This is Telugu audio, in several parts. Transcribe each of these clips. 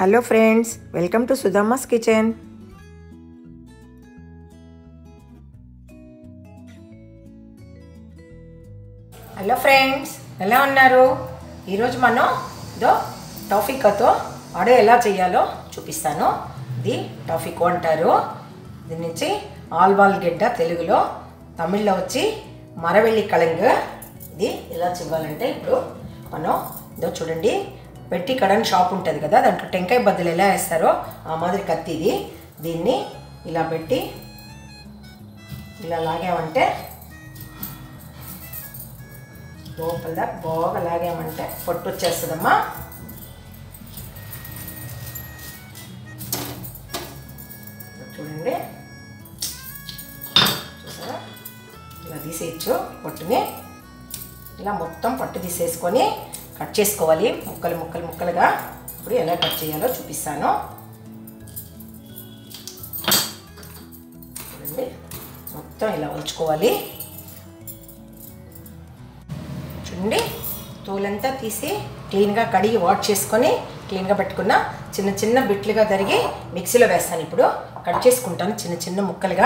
hello friends welcome to Sudhamma's kitchen hello friends ఎలా ఉన్నారు ఈరోజు మనం దో టాఫికాతో వడ ఎలా చేయాలో చూపిస్తాను ఇది టాఫికో అంటారు దీని నుంచి ఆల్వాల్ గెడ్డ తెలుగులో తమిళ్లో వచ్చి మరవెల్లి కళంగ్ ఇది ఎలా చేయాలంటే ఇప్పుడు మనం ఇదో చూడండి పెట్టి కడన్ షాప్ ఉంటుంది కదా దాంట్లో టెంకాయ బద్దలు ఎలా వేస్తారో ఆ మాదిరి కత్తి ఇది దీన్ని ఇలా పెట్టి ఇలా లాగామంటే లోపల దాకా బాగా లాగామంటే పొట్టు వచ్చేస్తుందమ్మా చూడండి చూసారా ఇలా తీసేయచ్చు పొట్టుని ఇలా మొత్తం పట్టు తీసేసుకొని కట్ చేసుకోవాలి ముక్కలు ముక్కలు ముక్కలుగా ఇప్పుడు ఎలా కట్ చేయాలో చూపిస్తాను చూడండి మొత్తం ఇలా ఉంచుకోవాలి చూడండి తోలంతా తీసి క్లీన్గా కడిగి వాష్ చేసుకొని క్లీన్గా పెట్టుకున్న చిన్న చిన్న బిట్లుగా తరిగి మిక్సీలో వేస్తాను ఇప్పుడు కట్ చేసుకుంటాను చిన్న చిన్న ముక్కలుగా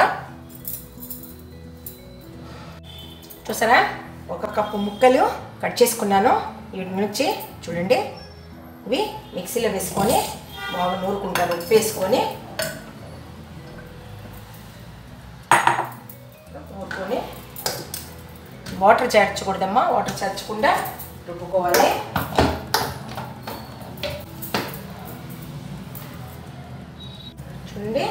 చూసారా ఒక కప్పు ముక్కలు కట్ చేసుకున్నాను వీటి నుంచి చూడండి ఇవి మిక్సీలో వేసుకొని బాగా నూరుకుంటాను ఉప్పు వేసుకొని నూరుకొని వాటర్ చేర్చకూడదమ్మా వాటర్ చేర్చకుండా రుబ్బుకోవాలి చూడండి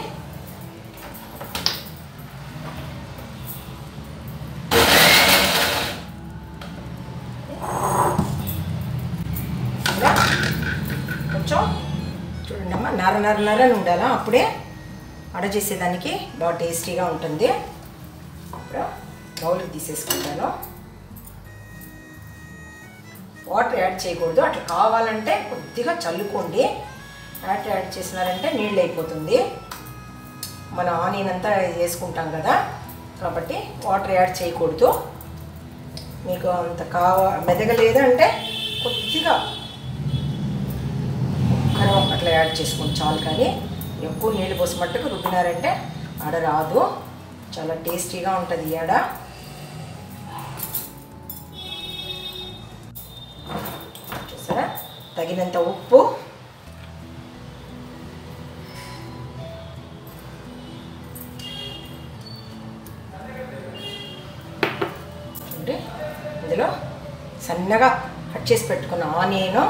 ఇలా కొంచెం చూడండి అమ్మా నర నర నరని ఉండాలా అప్పుడే అడ చేసేదానికి బాగా టేస్టీగా ఉంటుంది ఇప్పుడు బౌల్కి తీసేసుకుంటాను వాటర్ యాడ్ చేయకూడదు అట్లా కావాలంటే కొద్దిగా చల్లుకోండి యాడ్ యాడ్ చేసినారంటే నీళ్ళు అయిపోతుంది మన ఆనియన్ అంతా వేసుకుంటాం కదా కాబట్టి వాటర్ యాడ్ చేయకూడదు మీకు అంత కావ మెదగలేదు అంటే కొద్దిగా కరవ అట్లా యాడ్ చేసుకోండి చాలు కానీ ఎక్కువ నీళ్ళు పోసి మట్టుకు రుబ్బినారంటే ఆడ రాదు చాలా టేస్టీగా ఉంటుంది ఈ ఆడ చూసారా తగినంత ఉప్పు చూడండి ఇందులో సన్నగా కట్ చేసి పెట్టుకున్న ఆనియను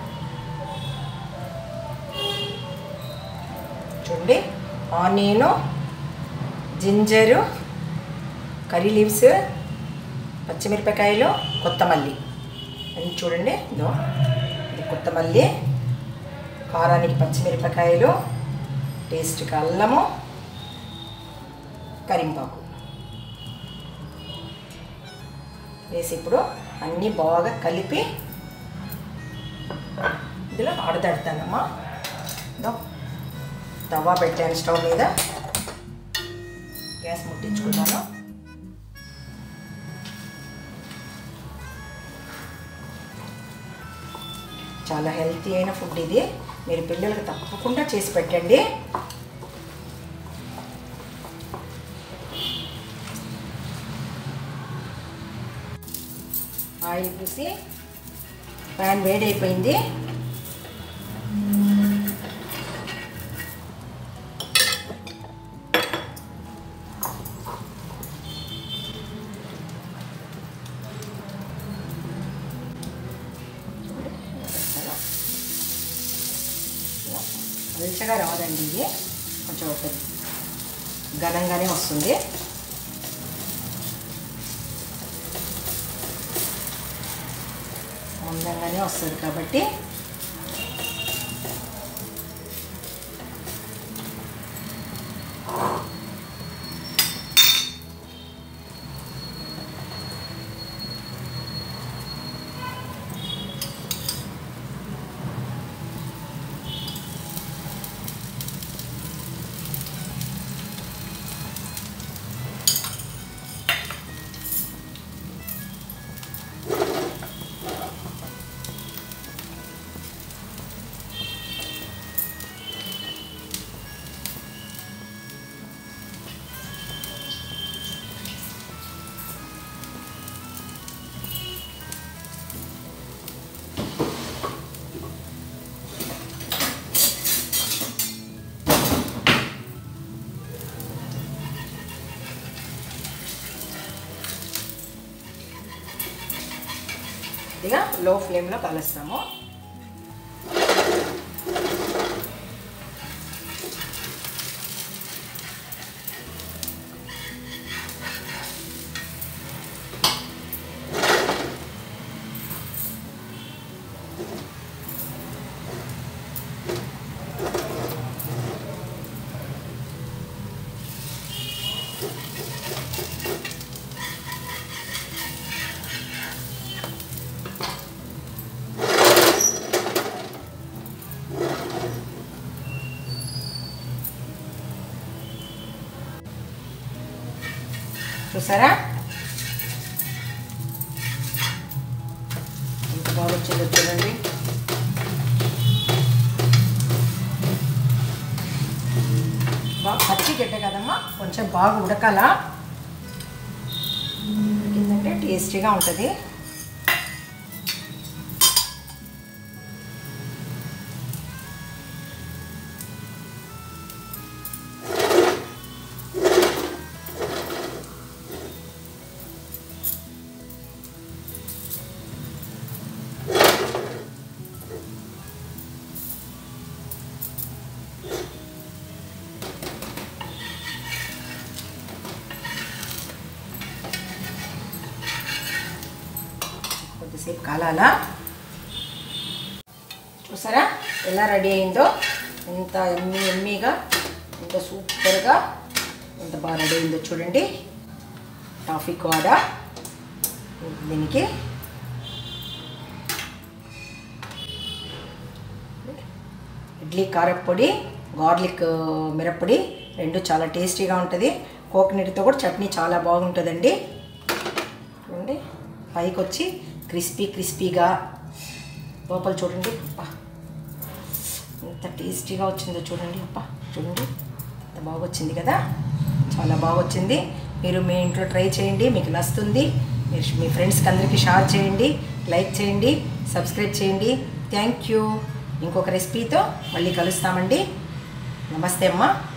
చూడండి ఆనియను జింజరు కర్రీ లీవ్స్ పచ్చిమిరపకాయలు కొత్తమల్లి అని చూడండి ఇదో ఇది కొత్తమల్లి కారానికి పచ్చిమిరపకాయలు టేస్ట్కి అల్లము కరింపాకు వేసి ఇప్పుడు అన్నీ బాగా కలిపి ఇందులో ఆడదడతానమ్మా ఇదో తవా పెట్టాను స్టవ్ మీద గ్యాస్ ముట్టించుకున్నాను చాలా హెల్తీ అయిన ఫుడ్ ఇది మీరు పిల్లలకు తప్పకుండా చేసి పెట్టండి ఆయిల్ పూసి ప్యాన్ వేడైపోయింది పలుచగా రాదండి ఇది కొంచెం ఒక ఘనంగానే వస్తుంది మందంగానే వస్తుంది కాబట్టి ఇదిగా లో ఫ్లేమ్లో కలుస్తాము చూసారా ఎంత బాగా వచ్చిందో చూడండి బాగా పచ్చి గడ్డ కదమ్మా కొంచెం బాగా ఉడకాల ఉడికిందంటే టేస్టీగా ఉంటుంది కొద్దిసేపు కాలాలా చూసారా ఎలా రెడీ అయిందో ఎంత ఎమ్మి ఎమ్మిగా ఎంత సూపర్గా ఎంత బాగా రెడీ అయిందో చూడండి టాఫీ కోడ దీనికి ఇడ్లీ కారప్పొడి గార్లిక్ మిరప్పొడి రెండు చాలా టేస్టీగా ఉంటుంది కోకోనట్తో కూడా చట్నీ చాలా బాగుంటుందండి చూడండి పైకి వచ్చి క్రిస్పీ క్రిస్పీగా లోపల చూడండి అబ్బా ఎంత టేస్టీగా వచ్చిందో చూడండి అబ్బా చూడండి ఎంత బాగా వచ్చింది కదా చాలా బాగా వచ్చింది మీరు మీ ఇంట్లో ట్రై చేయండి మీకు నచ్చుతుంది మీరు మీ ఫ్రెండ్స్కి అందరికీ షేర్ చేయండి లైక్ చేయండి సబ్స్క్రైబ్ చేయండి థ్యాంక్ యూ ఇంకొక రెసిపీతో మళ్ళీ కలుస్తామండి నమస్తే అమ్మా